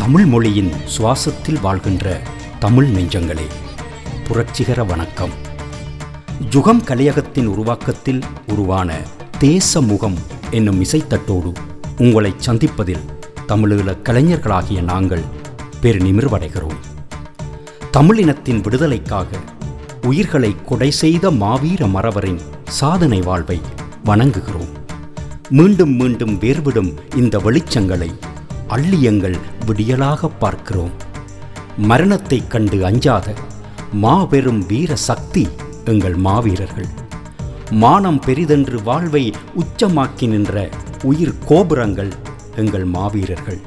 தமிழ் மொழியின் சுவாசத்தில் வாழ்கின்ற தமிழ் நெஞ்சங்களே புரட்சிகர வணக்கம் ஜுகம் கலையகத்தின் உருவாக்கத்தில் உருவான தேச முகம் என்னும் இசைத்தட்டோடு உங்களை சந்திப்பதில் தமிழீழ கலைஞர்களாகிய நாங்கள் பெருநிமிர்வடைகிறோம் தமிழினத்தின் விடுதலைக்காக உயிர்களை கொடை செய்த மாவீர மறவரின் சாதனை வாழ்வை வணங்குகிறோம் மீண்டும் மீண்டும் வேர்விடும் இந்த வெளிச்சங்களை அள்ளியங்கள் விடியலாக பார்க்கிறோம் மரணத்தைக் கண்டு அஞ்சாத மாபெரும் வீர சக்தி எங்கள் மாவீரர்கள் மானம் பெரிதென்று வாழ்வை உச்சமாக்கி நின்ற உயிர் கோபுரங்கள் எங்கள் மாவீரர்கள்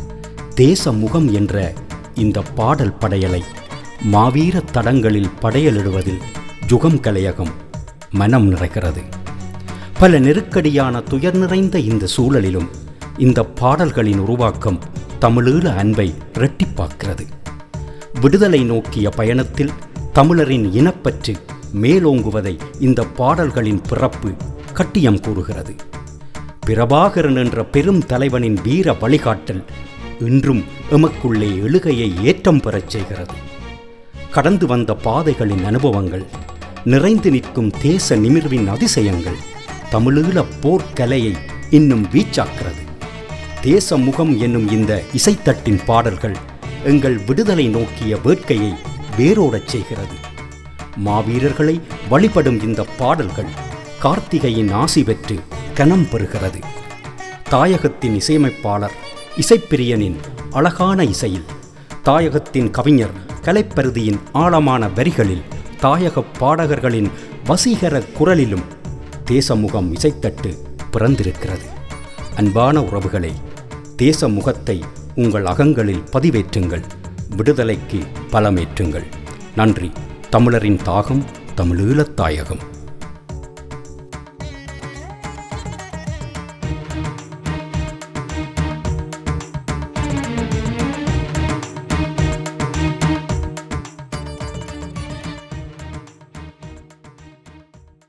தேச முகம் என்ற இந்த பாடல் படையலை மாவீர தடங்களில் படையலிடுவதில் ஜுகம் கலையகம் மனம் நிறைகிறது பல நெருக்கடியான துயர் நிறைந்த இந்த சூழலிலும் இந்த பாடல்களின் உருவாக்கம் தமிழீழ அன்பை இரட்டிப்பாக்கிறது விடுதலை நோக்கிய பயணத்தில் தமிழரின் இனப்பற்று மேலோங்குவதை இந்த பாடல்களின் பிறப்பு கட்டியம் கூறுகிறது பிரபாகரன் என்ற பெரும் தலைவனின் வீர வழிகாட்டல் இன்றும் எமக்குள்ளே எழுகையை ஏற்றம் பெறச் செய்கிறது கடந்து வந்த பாதைகளின் அனுபவங்கள் நிறைந்து நிற்கும் தேச நிமிர்வின் அதிசயங்கள் தமிழீழ போர்க்கலையை இன்னும் வீச்சாக்கிறது தேச முகம் என்னும் இந்த இசைத்தட்டின் பாடல்கள் எங்கள் விடுதலை நோக்கிய வேட்கையை வேரோடச் செய்கிறது மாவீரர்களை வழிபடும் இந்த பாடல்கள் கார்த்திகையின் ஆசி பெற்று கனம் பெறுகிறது தாயகத்தின் இசையமைப்பாளர் இசைப்பிரியனின் அழகான இசையில் தாயகத்தின் கவிஞர் கலைப்பருதியின் ஆழமான வரிகளில் தாயக பாடகர்களின் வசீகர குரலிலும் தேசமுகம் இசைத்தட்டு பிறந்திருக்கிறது அன்பான உறவுகளே தேச முகத்தை உங்கள் அகங்களில் பதிவேற்றுங்கள் விடுதலைக்கு பலமேற்றுங்கள் நன்றி தமிழரின் தாகம் தமிழீழத் தாயகம்